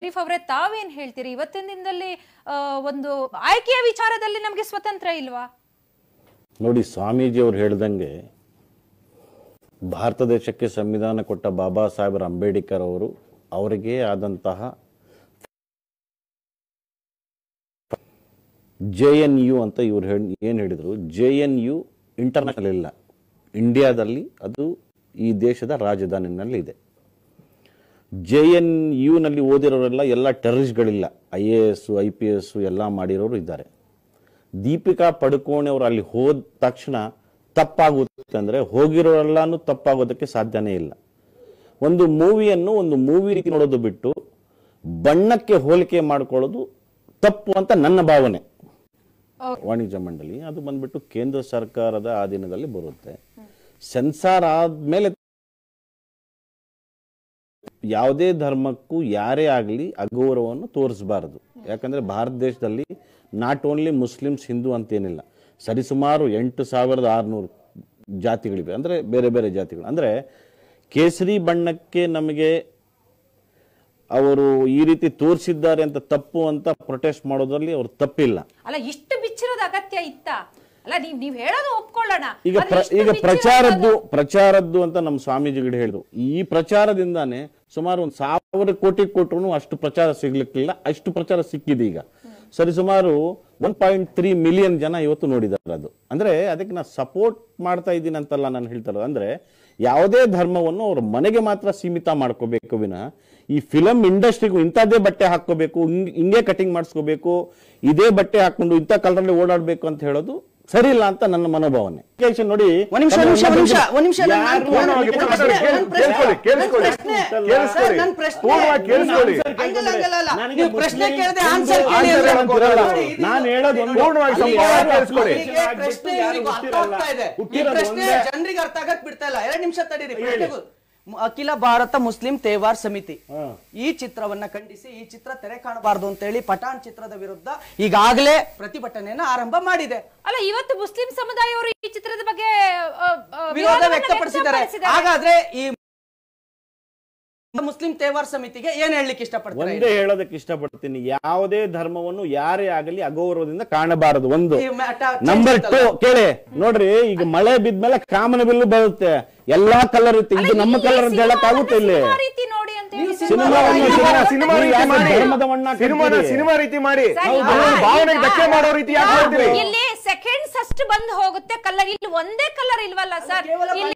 ಶರೀಫ್ ಅವರೇ ತಾವೇನ್ ಹೇಳ್ತೀರಿ ಇವತ್ತಿನ ದಿನದಲ್ಲಿ ಆ, ಒಂದು ಆಯ್ಕೆಯ ವಿಚಾರದಲ್ಲಿ ನಮಗೆ ಸ್ವತಂತ್ರ ಇಲ್ವಾ ನೋಡಿ ಸ್ವಾಮೀಜಿ ಅವ್ರು ಹೇಳ್ದಂಗೆ ಭಾರತ ದೇಶಕ್ಕೆ ಸಂವಿಧಾನ ಕೊಟ್ಟ ಬಾಬಾ ಸಾಹೇಬ್ ಅಂಬೇಡ್ಕರ್ ಅವರು ಅವರಿಗೆ ಆದಂತಹ ಜೆ ಎನ್ ಯು ಅಂತ ಇವ್ರು ಹೇಳಿ ಏನು ಹೇಳಿದರು ಜೆ ಎನ್ ಯು ಇಂಟರ್ನ್ಯಾಷನಲ್ ಇಲ್ಲ ಇಂಡಿಯಾದಲ್ಲಿ ಅದು ಈ ದೇಶದ ರಾಜಧಾನಿನಲ್ಲಿ ಇದೆ ಜೆ ಎನ್ ಯುನಲ್ಲಿ ಓದಿರೋರೆಲ್ಲ ಎಲ್ಲ ಟೆರರಿಸ್ಟ್ಗಳಿಲ್ಲ I A S I P S ಎಲ್ಲ ಮಾಡಿರೋರು ಇದ್ದಾರೆ ದೀಪಿಕಾ ಪಡುಕೋಣೆ ಅವರು ಅಲ್ಲಿ ಹೋದ ತಕ್ಷಣ ತಪ್ಪಾಗುತ್ತೆ ಅಂದರೆ ಹೋಗಿರೋರೆಲ್ಲಾನು ತಪ್ಪಾಗೋದಕ್ಕೆ ಸಾಧ್ಯನೇ ಇಲ್ಲ ಒಂದು ಮೂವಿಯನ್ನು ಒಂದು ಮೂವಿ ರೀತಿ ನೋಡೋದು ಬಿಟ್ಟು ಬಣ್ಣಕ್ಕೆ ಹೋಲಿಕೆ ಮಾಡ್ಕೊಳ್ಳೋದು ತಪ್ಪು ಅಂತ ನನ್ನ ಭಾವನೆ ವಾಣಿಜ್ಯ ಮಂಡಳಿ ಅದು ಬಂದ್ಬಿಟ್ಟು ಕೇಂದ್ರ ಸರ್ಕಾರದ ಅಧೀನದಲ್ಲಿ ಬರುತ್ತೆ ಸೆನ್ಸಾರ್ ಆದ್ಮೇಲೆ ಯಾವುದೇ ಧರ್ಮಕ್ಕೂ ಯಾರೇ ಆಗಲಿ ಅಗೌರವವನ್ನು ತೋರಿಸಬಾರದು ಯಾಕಂದ್ರೆ ಭಾರತ ದೇಶದಲ್ಲಿ ನಾಟ್ ಓನ್ಲಿ ಮುಸ್ಲಿಮ್ಸ್ ಹಿಂದೂ ಅಂತೇನಿಲ್ಲ ಸರಿಸುಮಾರು ಎಂಟು ಸಾವಿರದ ಆರುನೂರು ಜಾತಿಗಳಿವೆ ಅಂದರೆ ಬೇರೆ ಬೇರೆ ಜಾತಿಗಳು ಅಂದರೆ ಕೇಸರಿ ಬಣ್ಣಕ್ಕೆ ನಮಗೆ ಅವರು ಈ ರೀತಿ ತೋರಿಸಿದ್ದಾರೆ ಅಂತ ತಪ್ಪು ಅಂತ ಪ್ರೊಟೆಸ್ಟ್ ಮಾಡೋದ್ರಲ್ಲಿ ಅವ್ರು ತಪ್ಪಿಲ್ಲ ಅಲ್ಲ ಇಷ್ಟು ಬಿಚ್ಚಿರೋದು ಅಗತ್ಯ ಇತ್ತ ಅಲ್ಲ ನೀವ್ ನೀವ್ ಹೇಳೋದು ಒಪ್ಕೊಳ್ಳೋಣ ಈಗ ಆದ್ರೆ ಪ್ರ- ಇಷ್ಟು ಈಗ ಬಿಚ್ಚಿರೋದು ಪ್ರಚಾರದ್ದು ಪ್ರಚಾರದ್ದು ಅಂತ ನಮ್ಮ ಸ್ವಾಮೀಜಿಗಳು ಹೇಳಿದ್ರು ಈ ಪ್ರಚಾರದಿಂದಾನೆ ಸುಮಾರು ಒಂದು ಸಾವಿರ ಕೋಟಿ ಕೊಟ್ಟರು ಅಷ್ಟು ಪ್ರಚಾರ ಸಿಗ್ಲಿಕ್ಕಿಲ್ಲ ಅಷ್ಟು ಪ್ರಚಾರ ಸಿಕ್ಕಿದೆ ಈಗ ಸರಿ ಸುಮಾರು ಒನ್ ಪಾಯಿಂಟ್ ತ್ರೀ ಮಿಲಿಯನ್ ಜನ ಇವತ್ತು ನೋಡಿದ್ದಾರೆ ಅದು ಅಂದ್ರೆ ಅದಕ್ಕೆ ನಾನು ಸಪೋರ್ಟ್ ಮಾಡ್ತಾ ಇದ್ದೀನಿ ಅಂತಲ್ಲ ನಾನು ಹೇಳ್ತಾ ಇರೋದು ಅಂದ್ರೆ ಯಾವುದೇ ಧರ್ಮವನ್ನು ಅವ್ರ ಮನೆಗೆ ಮಾತ್ರ ಸೀಮಿತ ಮಾಡ್ಕೋಬೇಕು ವಿನ ಈ ಫಿಲಂ ಇಂಡಸ್ಟ್ರಿಗೂ ಇಂಥದ್ದೇ ಬಟ್ಟೆ ಹಾಕೋಬೇಕು ಹಿಂಗೆ ಕಟಿಂಗ್ ಮಾಡಿಸ್ಕೋಬೇಕು ಇದೇ ಬಟ್ಟೆ ಹಾಕೊಂಡು ಇಂಥ ಕಲರಲ್ಲಿ ಓಡಾಡಬೇಕು ಅಂತ ಹೇಳೋದು ಸರಿ ಇಲ್ಲ ಅಂತ ನನ್ನ ಮನೋಭಾವನೆ Education ನೋಡಿ ಒಂದ್ ನಿಮಿಷ ಒಂದ್ ನಿಮಿಷ ಒಂದ್ ನಿಮಿಷ ಒಂದ್ ನಿಮಿಷ ನಾನು- ಯಾರು ನಾನು- ಪೂರ್ಣವಾಗಿ ನನ್ನ ಮಾತಾಡಿ, ಪ್ರಶ್ನೆ- ನನ್ನ ಪ್ರಶ್ನೆ- ಕೇಳಿಸ್ಕೊಳ್ಳಿ, ನನ್ನ ಪ್ರಶ್ನೆ- ಕೇಳಿಸ್ಕೊಳ್ಳಿ. ಸರ್, ನನ್ನ ಪ್ರಶ್ನೆ- ಪೂರ್ಣವಾಗಿ ಕೇಳಿಸ್ಕೊಳ್ಳಿ. ಹಂಗಲ್ಲ, ಹಂಗಲ್ಲ, ಅಲ್ಲ. ನನಗೆ ನೀವು ಪ್ರಶ್ನೆ ಮುಸ್ಲಿಂ ಕೇಳದೆ ಹಿಂದೂ ಆನ್ಸರ್ ಕೇಳಿ ಆನ್ಸರ್ ಅಂದ್ರೆ ಹೇಳೋದಿರಲ್ಲ. ನೋಡಿ, ಇದು- ನಾನು ಹೇಳೋದು ಒಂದು- ಪೂರ್ಣವಾಗಿ ಅಲ್ಲಿ ಸಂಪೂರ್ಣವಾಗಿ ಯಾರು ಕೇಳಿಸ್ಕೊಳ್ಳಿ. ಇವರಿಗೆ ಪ್ರಶ್ನೆ ಇವ್ರಿಗೆ ಅರ್ಥ ಆಗ್ತಾ ಇದೆ ಈ ಹುಟ್ಟಿರೋದು ಪ್ರಶ್ನೆ ಒಂದೇ. ಜನರಿಗೆ ಅರ್ಥ ಆಗಕ್ ಬಿಡ್ತಾ ಇಲ್ಲ ಎರಡ್ ನಿಮಿಷ ತಡೀರಿ ಪ್ರಶ್ನೆಗೂ. ಮ- ಅಖಿಲ ಭಾರತ ಮುಸ್ಲಿಂ ತೇವಾರ್ ಸಮಿತಿ ಈ ಚಿತ್ರವನ್ನ ಖಂಡಿಸಿ ಈ ಚಿತ್ರ ತೆರೆ ಕಾಣಬಾರದು ಅಂತ ಹೇಳಿ ಪಠಾಣ್ ಚಿತ್ರದ ವಿರುದ್ಧ ಈಗಾಗಲೇ ಪ್ರತಿಭಟನೆಯನ್ನ ಆರಂಭ ಮಾಡಿದೆ ಅಲ್ಲ ಇವತ್ತು ಮುಸ್ಲಿಂ ಸಮುದಾಯವರು ಈ ಚಿತ್ರದ ಬಗ್ಗೆ ಆ, ಆ, ವಿರೋಧ ವಿರೋಧವನ್ನ ವ್ಯಕ್ತಪಡಿಸಿದ್ದಾರೆ ವ್ಯಕ್ತಪಡಿಸಿದ್ದಾರೆ. ಹಾಗಾದ್ರೆ ಈ ಮುಸ್ಲಿಂ ತೇವಾರ್ ಸಮಿತಿಗೆ ಏನ್ ಹೇಳಲಿಕ್ಕೆ ಇಷ್ಟಪಡ್ತಾರೆ ಒಂದೇ ಹೇಳೋದಕ್ಕೆ ಇಷ್ಟಪಡ್ತೀನಿ ಯಾವುದೇ ಧರ್ಮವನ್ನು ಯಾರೇ ಆಗಲಿ ಅಗೌರವದಿಂದ ಕಾಣಬಾರದು ಒಂದು ಈ ಮ- ಟ- ನಂಬರ್ change ಟು ಕೇಳಿ ನೋಡ್ರಿ ಈಗ ಮಳೆ ಬಿದ್ಮೇಲೆ ಕಾಮನ ಬಿಲ್ಲು ಬರುತ್ತೆ ಎಲ್ಲಾ ಕಲರ್ ಇರುತ್ತೆ ಇದು ನಮ್ಮ ಇಲ್ಲಿ ಕಲರ್ ಅಂತ ಹೇಳಕ್ ಆಗುತ್ತೆ ಇಲ್ಲಿ ಸಿನಿಮಾ ರೀತಿ ನೋಡಿ ಅಂತ ಹೇಳಿ ಸಿನಿಮಾವನ್ನು ಸಿನಿಮಾ- ಸಿನಿಮಾ- ಸಿನಿಮಾ ನೀವು ರೀತಿ ಯಾಕೆ ಮಾಡಿ. ಧರ್ಮದ ಬಣ್ಣ ಸಿನಿಮಾನ ಕಟ್ತೀರಿ? ಸಿನಿಮಾ ರೀತಿ ಮಾಡಿ ಸರಿ, ಅವ್ರ ಈಗ- ಭಾವನೆಗೆ ಧಕ್ಕೆ ಮಾಡೋ ರೀತಿ ಯಾಕೆ ಮಾಡ್ತೀರಿ ಇಲ್ಲಿ ಸೆಕೆಂಡ್ಸ್ ಅಷ್ಟು ಬಂದು ಹೋಗುತ್ತೆ ಕಲರ್ ಇಲ್ಲಿ ಒಂದೇ ಕಲರ್ ಇಲ್ವಲ್ಲ ಸರ್ ಕೇವಲ ಇಲ್ಲಿ